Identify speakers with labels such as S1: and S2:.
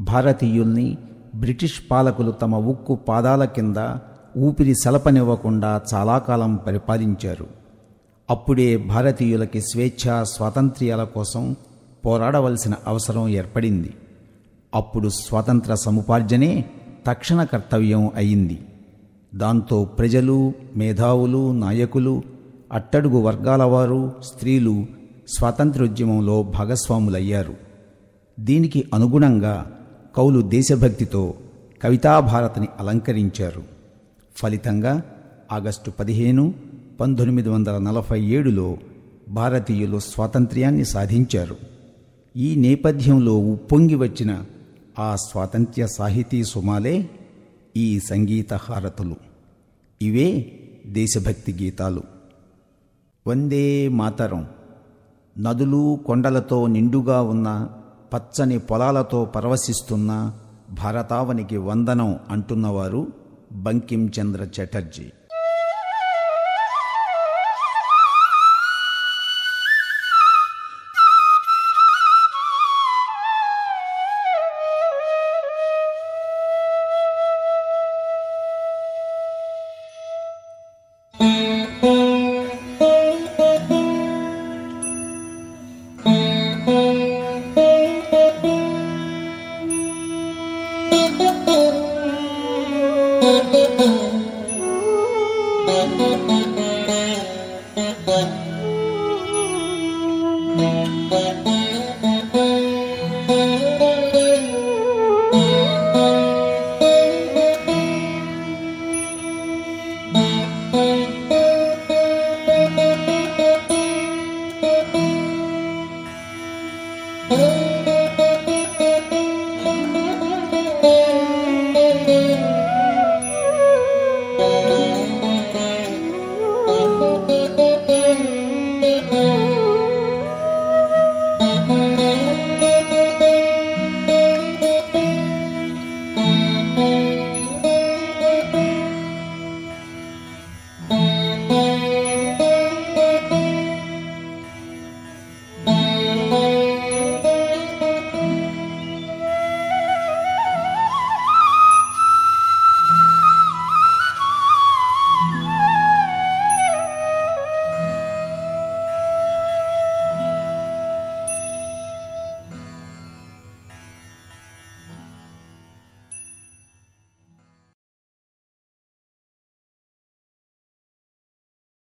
S1: భారతీయుల్ని British పాలకులు తమ ఉక్కు పాదాల కింద ఊపిరి సలపనివ్వకుండా చాలా కాలం పరిపాలించారు అప్పుడే భారతీయులకి స్వేచ్ఛ స్వాతంత్ర్యాల కోసం పోరాడవలసిన అవసరం ఏర్పడింది అప్పుడు స్వాతంత్ర సముపార్జనే తక్షణ కర్తవ్యం అయింది దాంతో ప్రజలు మేధావులు నాయకులు అట్టడుగు వర్గాల వారు స్త్రీలు స్వాతంత్ర్యోద్యమంలో భాగస్వాములయ్యారు దీనికి అనుగుణంగా కౌలు దేశభక్తితో కవితాభారతిని అలంకరించారు ఫలితంగా ఆగస్టు పదిహేను పంతొమ్మిది వందల నలభై ఏడులో భారతీయులు స్వాతంత్ర్యాన్ని సాధించారు ఈ నేపథ్యంలో ఉప్పొంగి వచ్చిన ఆ స్వాతంత్ర్య సాహితీ సుమాలే ఈ సంగీత హారతులు ఇవే దేశభక్తి గీతాలు వందే మాతరం నదులు కొండలతో నిండుగా ఉన్న పచ్చని పొలాలతో పరవశిస్తున్న భారతావనికి వందనం అంటున్నవారు బంకిం చంద్ర చటర్జీ